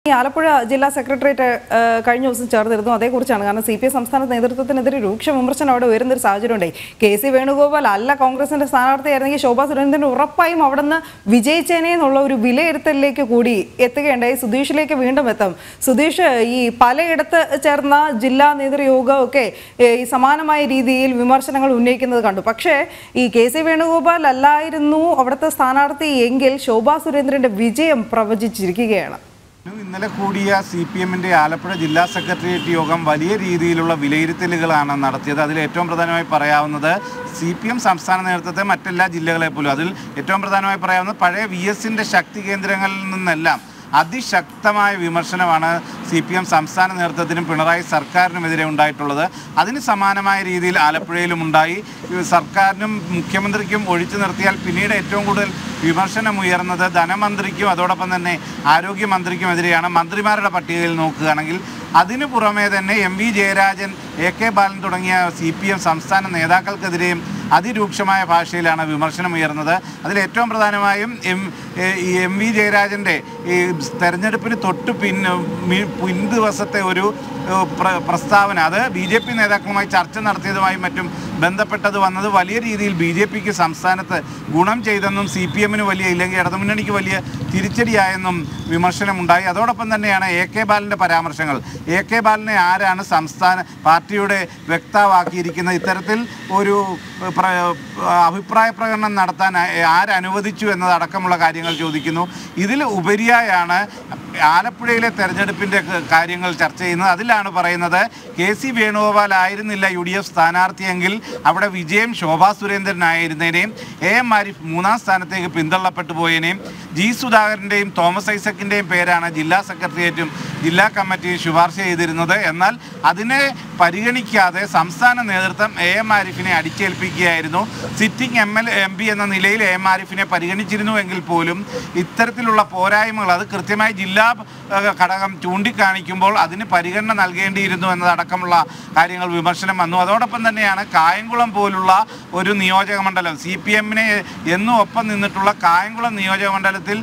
ഈ ആലപ്പുഴ ജില്ലാ സെക്രട്ടേറിയറ്റ് ഏഹ്, കഴിഞ്ഞ ദിവസം ചേർന്നിരുന്നു അതേക്കുറിച്ചാണ് കാരണം സി പി എം സംസ്ഥാന നേതൃത്വത്തിനെതിരെ രൂക്ഷ വിമർശനം അവിടെ വരുന്നൊരു സാഹചര്യം ഉണ്ടായി കെ സി വേണുഗോപാൽ അല്ല കോൺഗ്രസിന്റെ സ്ഥാനാർത്ഥിയായിരുന്നെങ്കിൽ ശോഭാ സുരേന്ദ്രൻ ഉറപ്പായും അവിടെ നിന്ന് വിജയിച്ചേനെ എന്നുള്ള ഒരു വിലയിരുത്തലിലേക്ക് കൂടി എത്തുകയുണ്ടായി സുധീഷിലേക്ക് വീണ്ടും എത്തും സുധീഷ് ഈ പലയിടത്ത് ചേർന്ന ജില്ലാ നേതൃയോഗമൊക്കെ ഏഹ്, ഈ സമാനമായ രീതിയിൽ വിമർശനങ്ങൾ ഉന്നയിക്കുന്നത് കണ്ടു പക്ഷേ ഈ കെ സി വേണുഗോപാൽ അല്ലായിരുന്നു അവിടുത്തെ സ്ഥാനാർത്ഥി എങ്കിൽ ശോഭാ സുരേന്ദ്രന്റെ വിജയം പ്രവചിച്ചിരിക്കുകയാണ് ഇന്നലെ കൂടിയ സി പി എമ്മിൻ്റെ ആലപ്പുഴ ജില്ലാ സെക്രട്ടേറിയറ്റ് യോഗം വലിയ രീതിയിലുള്ള വിലയിരുത്തലുകളാണ് നടത്തിയത് അതിൽ ഏറ്റവും പ്രധാനമായി പറയാവുന്നത് സി പി എം സംസ്ഥാന നേതൃത്വത്തെ മറ്റെല്ലാ ജില്ലകളെ പോലും അതിൽ ഏറ്റവും പ്രധാനമായി പറയാവുന്നത് പഴയ വി എസിൻ്റെ ശക്തി കേന്ദ്രങ്ങളിൽ നിന്നെല്ലാം അതിശക്തമായ വിമർശനമാണ് സി പി എം സംസ്ഥാന നേതൃത്വത്തിനും പിണറായി സർക്കാരിനുമെതിരെ ഉണ്ടായിട്ടുള്ളത് അതിന് സമാനമായ രീതിയിൽ ആലപ്പുഴയിലും ഉണ്ടായി ഈ സർക്കാരിനും മുഖ്യമന്ത്രിക്കും ഒഴിച്ചു നിർത്തിയാൽ പിന്നീട് ഏറ്റവും കൂടുതൽ വിമർശനം ഉയർന്നത് ധനമന്ത്രിക്കും അതോടൊപ്പം തന്നെ ആരോഗ്യമന്ത്രിക്കുമെതിരെയാണ് മന്ത്രിമാരുടെ പട്ടികയിൽ നോക്കുകയാണെങ്കിൽ അതിനു പുറമേ തന്നെ M V Jayarajan A K Balan തുടങ്ങിയ സി പി എം സംസ്ഥാന നേതാക്കൾക്കെതിരെയും അതിരൂക്ഷമായ ഭാഷയിലാണ് വിമർശനം ഉയർന്നത് അതിൽ ഏറ്റവും പ്രധാനമായും എം ഏ, ഈ എം വി ജയരാജൻ്റെ ഈ തെരഞ്ഞെടുപ്പിന് തൊട്ട് പിൻ മി- പിൻ ദിവസത്തെ ഒരു ഏ, പ്ര- പ്രസ്താവന അത് ബി ജെ പി നേതാക്കളുമായി ചർച്ച നടത്തിയതുമായും മറ്റും ബന്ധപ്പെട്ടത് വന്നത് വലിയ രീതിയിൽ ബി ജെ പിക്ക് സംസ്ഥാനത്ത് ഗുണം ചെയ്തെന്നും സി പി എമ്മിന് വലിയ ഇല്ലെങ്കിൽ ഇടതുമുന്നണിക്ക് വലിയ തിരിച്ചടിയായെന്നും വിമർശനമുണ്ടായി അതോടൊപ്പം തന്നെയാണ് എ കെ ബാലൻ്റെ പരാമർശങ്ങൾ എ കെ ബാലനെ ആരാണ് സംസ്ഥാന പാർട്ടിയുടെ വ്യക്താവാക്കിയിരിക്കുന്നത് ഇത്തരത്തിൽ ഒരു പ്ര- അഭിപ്രായ പ്രകടനം നടത്താൻ ആ- ആരനുവദിച്ചു എന്നതടക്കമുള്ള കാര്യങ്ങൾ ചോദിക്കുന്നു ഇതിൽ ഉപരിയായാണ് ആലപ്പുഴയിലെ തെരഞ്ഞെടുപ്പിൻ്റെ ക- കാര്യങ്ങൾ ചർച്ച ചെയ്യുന്നത് അതിലാണ് പറയുന്നത് കെ സി വേണുഗോപാൽ ആയിരുന്നില്ല യു ഡി എഫ് സ്ഥാനാർത്ഥിയെങ്കിൽ അവിടെ വിജയം ശോഭാ സുരേന്ദ്രനായിരുന്നതിനെയും എ എം ആരിഫ് മൂന്നാം സ്ഥാനത്തേക്ക് പിന്തള്ളപ്പെട്ടു പോയതിനെയും ജി സുധാകരൻ്റെയും തോമസ് ഐസക്കിൻ്റെയും പേരാണ് ജില്ലാ സെക്രട്ടേറിയറ്റും ജില്ലാ കമ്മിറ്റിയും ശുപാർശ ചെയ്തിരുന്നത് എന്നാൽ അതിനെ പരിഗണിക്കാതെ സംസ്ഥാന നേതൃത്വം എ എം ആരിഫിനെ അടിച്ചേൽപ്പിക്കുകയായിരുന്നു sitting M L M P എന്ന നിലയിൽ എ എം ആരിഫിനെ പരിഗണിച്ചിരുന്നുവെങ്കിൽ പോലും ഇത്തരത്തിലുള്ള പോരായ്മകൾ അത് കൃത്യമായി ജില്ലാ ഏഹ്, ഘടകം ചൂണ്ടിക്കാണിക്കുമ്പോൾ അതിന് പരിഗണന നൽകേണ്ടിയിരുന്നു എന്നതടക്കമുള്ള കാര്യങ്ങൾ വിമർശനം വന്നു അതോടൊപ്പം തന്നെയാണ് കായംകുളം പോലുള്ള ഒരു നിയോജക മണ്ഡലം സി പി എമ്മിനെ എന്നും ഒപ്പം നിന്നിട്ടുള്ള കായംകുളം നിയോജക മണ്ഡലത്തിൽ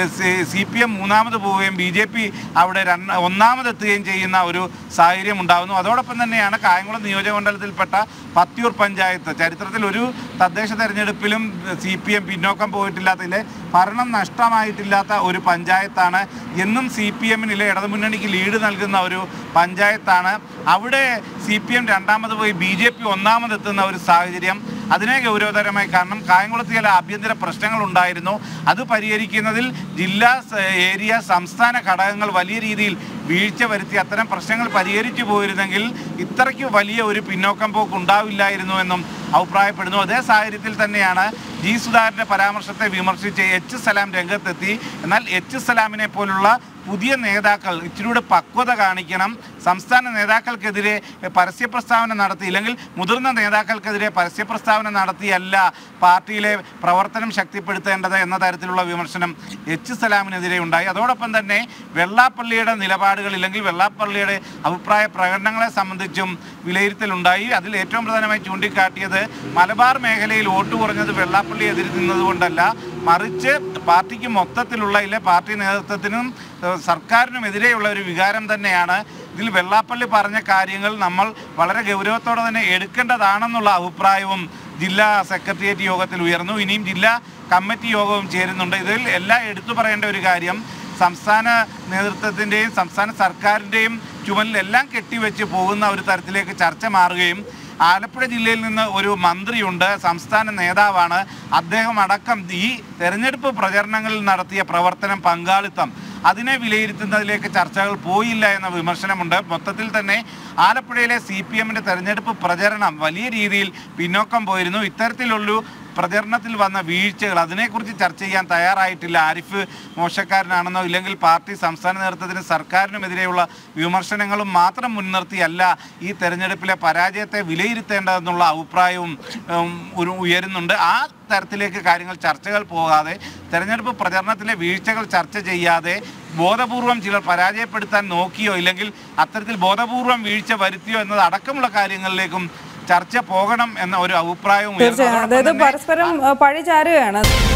സി പി എം മൂന്നാമത് പോവുകയും ബി ജെ പി അവിടെ രണ്ട് ഒന്നാമതെത്തുകയും ചെയ്യുന്ന ഒരു സാഹചര്യം ഉണ്ടാകുന്നു അതോടൊപ്പം തന്നെയാണ് കായംകുളം നിയോജക മണ്ഡലത്തിൽപ്പെട്ട പത്തിയൂർ പഞ്ചായത്ത് ചരിത്രത്തിൽ ഒരു തദ്ദേശ തെരഞ്ഞെടുപ്പിലും സി പി എം പിന്നോക്കം പോയിട്ടില്ലാത്തതിലെ ഭരണം നഷ്ടമായിട്ടില്ലാത്ത ഒരു പഞ്ചായത്താണ് എന്നും സി പി എമ്മിനിലെ ഇടതുമുന്നണിക്ക് ലീഡ് നൽകുന്ന ഒരു പഞ്ചായത്താണ് അവിടെ സി പി എം രണ്ടാമത് പോയി ബി ജെ പി ഒന്നാമതെത്തുന്ന ഒരു സാഹചര്യം അതിനെ ഗൗരവതരമായി കാരണം കായംകുളത്ത് ചില ആഭ്യന്തര പ്രശ്നങ്ങൾ ഉണ്ടായിരുന്നു അത് പരിഹരിക്കുന്നതിൽ ജില്ലാ സ- ഏരിയ സംസ്ഥാന ഘടകങ്ങൾ വലിയ രീതിയിൽ വീഴ്ച വരുത്തി അത്തരം പ്രശ്നങ്ങൾ പരിഹരിച്ചു പോയിരുന്നെങ്കിൽ ഇത്രയ്ക്ക് വലിയ ഒരു പിന്നോക്കം പോക്ക് ഉണ്ടാവില്ലായിരുന്നു എന്നും അഭിപ്രായപ്പെടുന്നു അതേ സാഹചര്യത്തിൽ തന്നെയാണ് ജി സുധാകരൻ്റെ പരാമർശത്തെ വിമർശിച്ച് എച്ച് സലാം രംഗത്തെത്തി എന്നാൽ എച്ച് സലാമിനെ പോലുള്ള പുതിയ നേതാക്കൾ ഇച്ചിരൂടെ പക്വത കാണിക്കണം സംസ്ഥാന നേതാക്കൾക്കെതിരെ പരസ്യ പ്രസ്താവന നടത്തി ഇല്ലെങ്കിൽ മുതിർന്ന നേതാക്കൾക്കെതിരെ പരസ്യ പ്രസ്താവന നടത്തിയല്ല പാർട്ടിയിലെ പ്രവർത്തനം ശക്തിപ്പെടുത്തേണ്ടത് എന്ന തരത്തിലുള്ള വിമർശനം എച്ച് സലാമിനെതിരെ ഉണ്ടായി അതോടൊപ്പം തന്നെ വെള്ളാപ്പള്ളിയുടെ നിലപാടുകൾ ഇല്ലെങ്കിൽ വെള്ളാപ്പള്ളിയുടെ അഭിപ്രായ പ്രകടനങ്ങളെ സംബന്ധിച്ചും വിലയിരുത്തലുണ്ടായി അതിൽ ഏറ്റവും പ്രധാനമായി ചൂണ്ടിക്കാട്ടിയത് മലബാർ മേഖലയിൽ വോട്ട് കുറഞ്ഞത് വെള്ളാപ്പള്ളി എതിരി നിന്നതുകൊണ്ടല്ല മറിച്ച് പാർട്ടിക്ക് മൊത്തത്തിലുള്ള ഇല്ലെ പാർട്ടി നേതൃത്വത്തിനും ഏഹ്, സർക്കാരിനുമെതിരെയുള്ള ഒരു വികാരം തന്നെയാണ് ഇതിൽ വെള്ളാപ്പള്ളി പറഞ്ഞ കാര്യങ്ങൾ നമ്മൾ വളരെ ഗൗരവത്തോടെ തന്നെ എടുക്കേണ്ടതാണെന്നുള്ള അഭിപ്രായവും ജില്ലാ സെക്രട്ടേറിയറ്റ് യോഗത്തിൽ ഉയർന്നു ഇനിയും ജില്ലാ കമ്മിറ്റി യോഗവും ചേരുന്നുണ്ട് ഇതിൽ എല്ലാം എടുത്തു പറയേണ്ട ഒരു കാര്യം സംസ്ഥാന നേതൃത്വത്തിൻ്റെയും സംസ്ഥാന സർക്കാരിൻ്റെയും ചുമലിലെല്ലാം കെട്ടിവെച്ച് പോകുന്ന ഒരു തരത്തിലേക്ക് ചർച്ച മാറുകയും ആലപ്പുഴ ജില്ലയിൽ നിന്ന് ഒരു മന്ത്രിയുണ്ട് സംസ്ഥാന നേതാവാണ് അദ്ദേഹം അടക്കം ഈ തെരഞ്ഞെടുപ്പ് പ്രചരണങ്ങളിൽ നടത്തിയ പ്രവർത്തനം പങ്കാളിത്തം അതിനെ വിലയിരുത്തുന്നതിലേക്ക് ചർച്ചകൾ പോയില്ല എന്ന വിമർശനമുണ്ട് മൊത്തത്തിൽ തന്നെ ആലപ്പുഴയിലെ സി പി എമ്മിൻ്റെ തെരഞ്ഞെടുപ്പ് പ്രചരണം വലിയ രീതിയിൽ പിന്നോക്കം പോയിരുന്നു ഇത്തരത്തിലുള്ളൊരു പ്രചരണത്തിൽ വന്ന വീഴ്ചകൾ അതിനെക്കുറിച്ച് ചർച്ച ചെയ്യാൻ തയ്യാറായിട്ടില്ല ആരിഫ് മോശക്കാരനാണെന്നോ ഇല്ലെങ്കിൽ പാർട്ടി സംസ്ഥാന നേതൃത്വത്തിന് സർക്കാരിനുമെതിരെയുള്ള വിമർശനങ്ങളും മാത്രം മുൻനിർത്തിയല്ല ഈ തെരഞ്ഞെടുപ്പിലെ പരാജയത്തെ വിലയിരുത്തേണ്ടതെന്നുള്ള അഭിപ്രായവും ഉം, ഒരു ഉയരുന്നുണ്ട് ആ തരത്തിലേക്ക് കാര്യങ്ങൾ ചർച്ചകൾ പോകാതെ തെരഞ്ഞെടുപ്പ് പ്രചരണത്തിലെ വീഴ്ചകൾ ചർച്ച ചെയ്യാതെ ബോധപൂർവം ചിലർ പരാജയപ്പെടുത്താൻ നോക്കിയോ ഇല്ലെങ്കിൽ അത്തരത്തിൽ ബോധപൂർവം വീഴ്ച വരുത്തിയോ എന്നത് അടക്കമുള്ള കാര്യങ്ങളിലേക്കും ചർച്ച പോകണം എന്ന ഒരു അഭിപ്രായവും ഉയർന്നു. തീർച്ചയായും അതോടൊപ്പം അതായത് തന്നെ പരസ്പരം അഹ്, പഴി ചാരുകയാണ്